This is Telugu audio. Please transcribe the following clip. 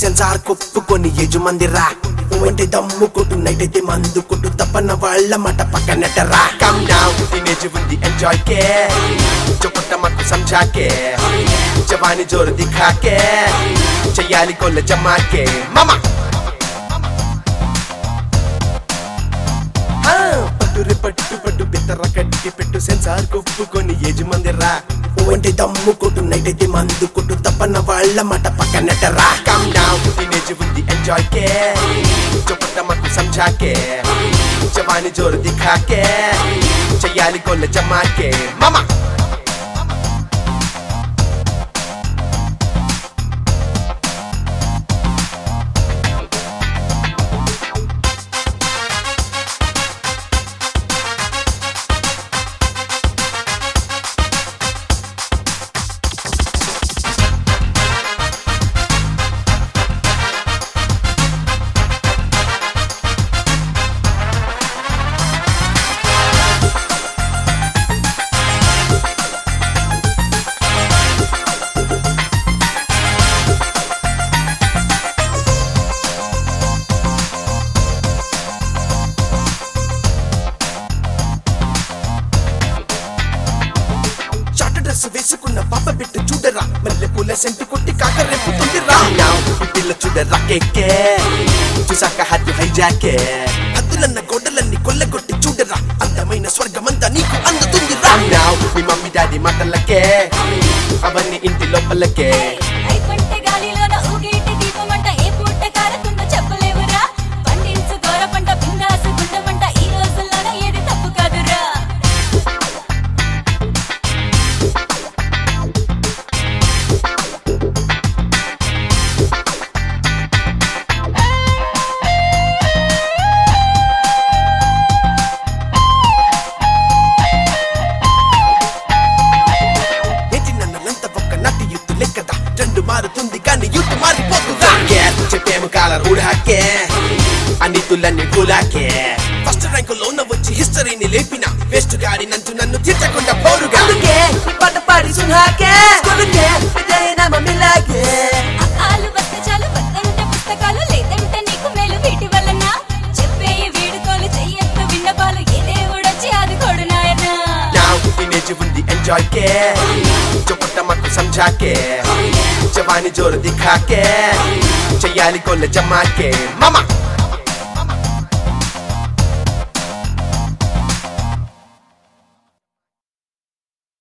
సెన్సార్ కొప్పుకొని యజమందిరా అంటే దమ్ము కొట్టు నైట్ అయితే మందు కొట్టు తప్పన వాళ్ళ మాట పక్కనట్టరా కమ్ డౌన్ టీనేజ్ ఉంది ఎంజాయ్ కే చొప్పట మాకు సంజాకే జవాని జోరు దిఖాకే చెయ్యాలి కొల్ల జమాకే మామా ఆ, పట్టురి పట్టు పట్టు బిత్తర కట్టి పెట్టు సెన్సార్ కొప్పుకొని యజమందిరా అంటే దమ్ము కొట్టు నైట్ అయితే మందు కొట్టు తప్పన వాళ్ళ మాట పక్కనట్టరా కమ్ డౌన్ టీనేజ్ ఉంది ఎంజాయ్ కే చొప్పట మాకు సంజాకే జవాని జోరు దిఖాకే చెయ్యాలి కొల్ల జమాకే మామా షార్ట్ డ్రెస్ వేసుకున్న పాప బిట్టు చూడరా మల్లె పూల సెంటు కొట్టి కాకరేపుతుందిరా ఈ పిల్ల చూడరా కేకే చూసాక హద్దు హైజాకే హద్దులన్న గోడలన్నీ కొల్లగొట్టి చూడరా అందమైన స్వర్గమంతా నీకు అందుతుందిరా మీ మమ్మీ డాడీ మాటలకే అవన్నీ ఇంటి లోపలకే అయిపంటే గాలిలోన ఊగేటి దీపమంట ఏ పూట కారుతుందో చెప్పలేవురా పండించు గోర పంట పిండాసు గుండమంట ఈ రోజుల్లోన ఏది తప్పు కాదురా ఏంటి నన్నంత ఒక్క నటి యుత్తు లెక్కదా రెండు మారుతుంది కానీ యుత్తు మారిపోతుందా చెప్పేము కాలర్ ఊడాకే అన్నితులన్నీ కూలాకే ఫస్ట్ ర్యాంకు లోన వచ్చి హిస్టరీని లేపిన వేస్ట్ గాడి నంచు నన్ను తిట్టకుండా పోరుగా అందుకే ఈ పాట పాడి సున్హాకే స్కూలుకే పెద్దయిన మమ్మీలాగే ఆలు వస్తే చాలు వద్దంటే పుస్తకాలు లేదంటే నీకు మేలు వీటి వలన చెప్పేయి వీడుకోలు చెయ్యొద్దు విన్నపాలు ఏ దేవుడొచ్చి ఆదుకోడు నాయనా Now టీనేజ్ ఉంది ఎంజాయ్ కే చొప్పట మాకు సంజాకే జవాని జోరు దిఖాకే చెయ్యాలి కొల్ల జమాకే మామా